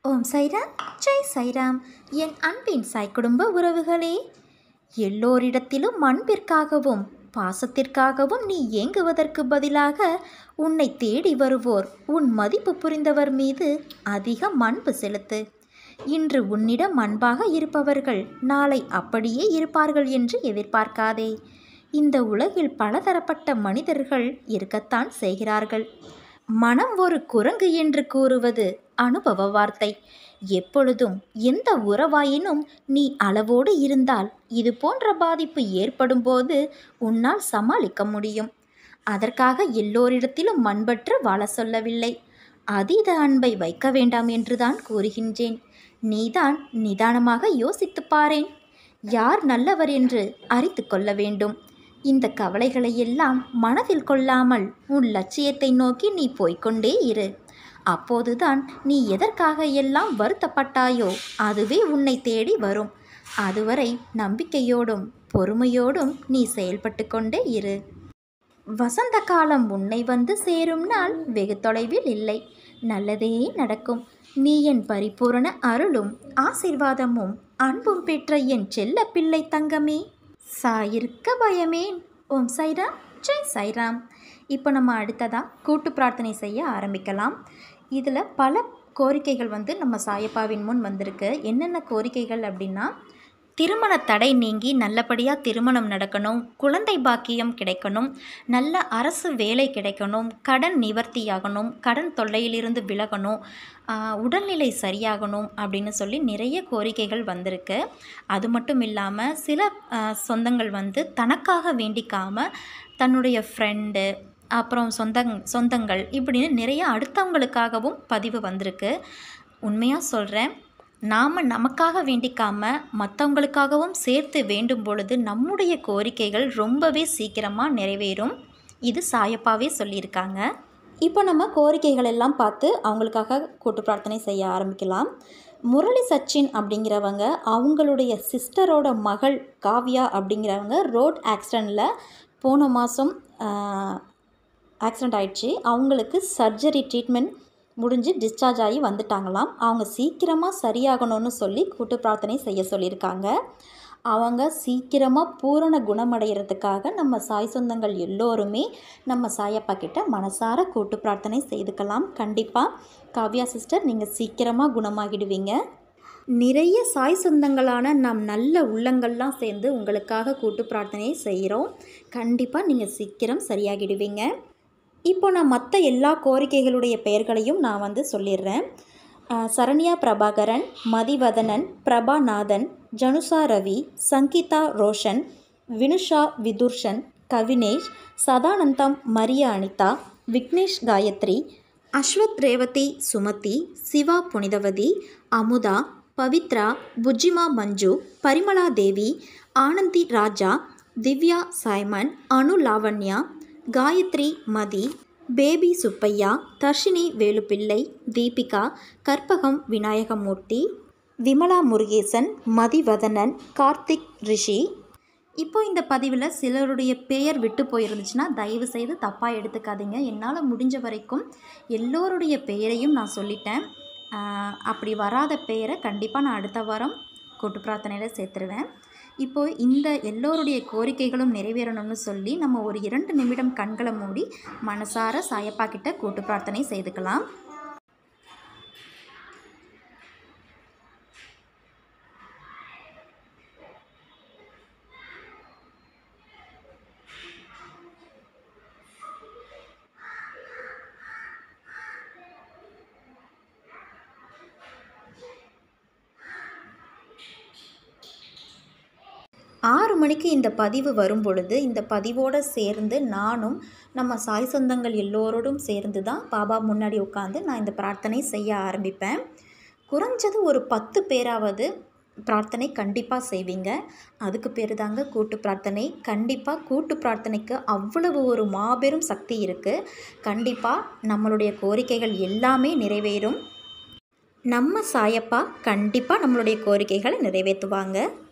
ஓம் சைராம் ஜெய் சைராம் என் அன்பின் சாய் குடும்ப உறவுகளே எல்லோரிடத்திலும் அன்பிற்காகவும் பாசத்திற்காகவும் நீ ஏங்குவதற்கு பதிலாக உன்னை தேடி வருவோர் உன் மதிப்பு புரிந்தவர் மீது அதிக அன்பு செலுத்து இன்று உன்னிடம் அன்பாக இருப்பவர்கள் நாளை அப்படியே இருப்பார்கள் என்று எதிர்பார்க்காதே இந்த உலகில் பலதரப்பட்ட மனிதர்கள் இருக்கத்தான் செய்கிறார்கள் மனம் ஒரு குரங்கு என்று கூறுவது அனுபவ வார்த்தை எப்பொழுதும் எந்த உறவாயினும் நீ அளவோடு இருந்தால் இது போன்ற பாதிப்பு ஏற்படும் போது உன்னால் சமாளிக்க முடியும் அதற்காக எல்லோரிடத்திலும் அன்பற்று வாழ சொல்லவில்லை அதீத அன்பை வைக்க வேண்டாம் என்றுதான் கூறுகின்றேன் நீதான் நிதானமாக யோசித்துப் பாரேன் யார் நல்லவர் என்று அறிந்து கொள்ள வேண்டும் இந்த கவலைகளை எல்லாம் மனதில் கொள்ளாமல் உன் லட்சியத்தை நோக்கி நீ போய்க்கொண்டே இரு அப்போதுதான் நீ எதற்காக எல்லாம் வருத்தப்பட்டாயோ அதுவே உன்னை தேடி வரும் அதுவரை நம்பிக்கையோடும் பொறுமையோடும் நீ செயல்பட்டு கொண்டே இரு வசந்த காலம் உன்னை வந்து சேரும் நாள் வெகு தொலைவில் இல்லை நல்லதே நடக்கும் நீ என் பரிபூரண அருளும் ஆசிர்வாதமும் அன்பும் பெற்ற என் செல்ல பிள்ளை தங்கமே சாயிருக்க பயமேன் ஓம் சைராம் ஜெய் சைராம் இப்போ நம்ம அடுத்ததாக கூட்டு பிரார்த்தனை செய்ய ஆரம்பிக்கலாம் இதில் பல கோரிக்கைகள் வந்து நம்ம சாயப்பாவின் முன் வந்திருக்கு என்னென்ன கோரிக்கைகள் அப்படின்னா திருமண தடை நீங்கி நல்லபடியாக திருமணம் நடக்கணும் குழந்தை பாக்கியம் கிடைக்கணும் நல்ல அரசு வேலை கிடைக்கணும் கடன் நிவர்த்தியாகணும் கடன் தொல்லையிலிருந்து விலகணும் ஆஹ், உடல்நிலை சரியாகணும் அப்படின்னு சொல்லி நிறைய கோரிக்கைகள் வந்திருக்கு அது மட்டும் இல்லாமல் சில ஆஹ், சொந்தங்கள் வந்து தனக்காக வேண்டிக்காமல் தன்னுடைய ஃப்ரெண்டு அப்புறம் சொந்தங் சொந்தங்கள் இப்படின்னு நிறைய அடுத்தவங்களுக்காகவும் பதிவு வந்திருக்கு உண்மையாக சொல்கிறேன் நாம் நமக்காக வேண்டிக்காம மற்றவங்களுக்காகவும் சேர்த்து வேண்டும் பொழுது நம்முடைய கோரிக்கைகள் ரொம்பவே சீக்கிரமாக நிறைவேறும் இது சாயப்பாவே சொல்லியிருக்காங்க இப்போ நம்ம கோரிக்கைகள் எல்லாம் பார்த்து அவங்களுக்காக கூட்டு பிரார்த்தனை செய்ய ஆரம்பிக்கலாம் முரளி சச்சின் அப்படிங்கிறவங்க அவங்களுடைய சிஸ்டரோட மகள் காவ்யா அப்படிங்கிறவங்க ரோட் ஆக்சிடெண்ட்டில் போன மாதம் ஆக்சிடெண்ட் ஆயிடுச்சு அவங்களுக்கு சர்ஜரி ட்ரீட்மெண்ட் முடிஞ்சு டிஸ்சார்ஜ் ஆகி வந்துட்டாங்களாம் அவங்க சீக்கிரமாக சரியாகணும்னு சொல்லி கூட்டு பிரார்த்தனை செய்ய சொல்லியிருக்காங்க அவங்க சீக்கிரமாக பூரண குணமடைகிறதுக்காக நம்ம சாய் சொந்தங்கள் எல்லோருமே நம்ம சாயப்பா கிட்ட மனசார கூட்டு பிரார்த்தனை செய்துக்கலாம் கண்டிப்பாக காவ்யா சிஸ்டர் நீங்கள் சீக்கிரமாக குணமாகிடுவீங்க நிறைய சாய் சொந்தங்களான நம் நல்ல உள்ளங்கள்லாம் சேர்ந்து உங்களுக்காக கூட்டு பிரார்த்தனை செய்கிறோம் கண்டிப்பாக நீங்கள் சீக்கிரம் சரியாகிடுவீங்க இப்போ நான் மற்ற எல்லா கோரிக்கைகளுடைய பெயர்களையும் நான் வந்து சொல்லிடுறேன் அஹ், Saranya Prabhakaran Mathivathanan Prabanathan Janusha Ravi Sangeetha Roshan Vinusha Vithurshan Kavinesh Sathanantham Maria Anitha Vignesh Gayathri Aswath Revathi Sumathi Siva Punithavathi Amudha Pavithra Bujjima Manju Parimala Devi Anandhi Raja Divya Simon Anu Lavanya Gayathri Mathi Baby Subbiah Dharshini Velupillai Deepika Karpagam Vinayagamoorthy Vimala Murugesan Mathivathanan Karthik Rishi இப்போ இந்த பதிவில் சிலருடைய பெயர் விட்டு போயிருந்துச்சுன்னா தயவு செய்து தப்பாக எடுத்துக்காதீங்க என்னால் முடிஞ்ச வரைக்கும் எல்லோருடைய பெயரையும் நான் சொல்லிட்டேன் ஆஹ் அப்படி வராத பெயரை கண்டிப்பாக நான் அடுத்த வாரம் கூட்டு பிரார்த்தனையில் சேர்த்துருவேன் இப்போது இந்த எல்லோருடைய கோரிக்கைகளும் நிறைவேறணும்னு சொல்லி நம்ம ஒரு இரண்டு நிமிடம் கண்களை மூடி மனசார சாயப்பா கிட்ட கூட்டு பிரார்த்தனை செய்துக்கலாம் ஆறு மணிக்கு இந்த பதிவு வரும் பொழுது இந்த பதிவோடு சேர்ந்து நானும் நம்ம சாய் சொந்தங்கள் எல்லோரோடும் சேர்ந்து தான் பாபா முன்னாடி உட்காந்து நான் இந்த பிரார்த்தனை செய்ய ஆரம்பிப்பேன் குறைஞ்சது ஒரு பத்து பேராவது பிரார்த்தனை கண்டிப்பாக செய்வீங்க அதுக்கு பேர் தாங்க கூட்டு பிரார்த்தனை கண்டிப்பாக கூட்டு பிரார்த்தனைக்கு அவ்வளவு ஒரு மாபெரும் சக்தி இருக்குது கண்டிப்பாக நம்மளுடைய கோரிக்கைகள் எல்லாமே நிறைவேறும் நம்ம சாயப்பா கண்டிப்பாக நம்மளுடைய கோரிக்கைகளை நிறைவேற்றுவாங்க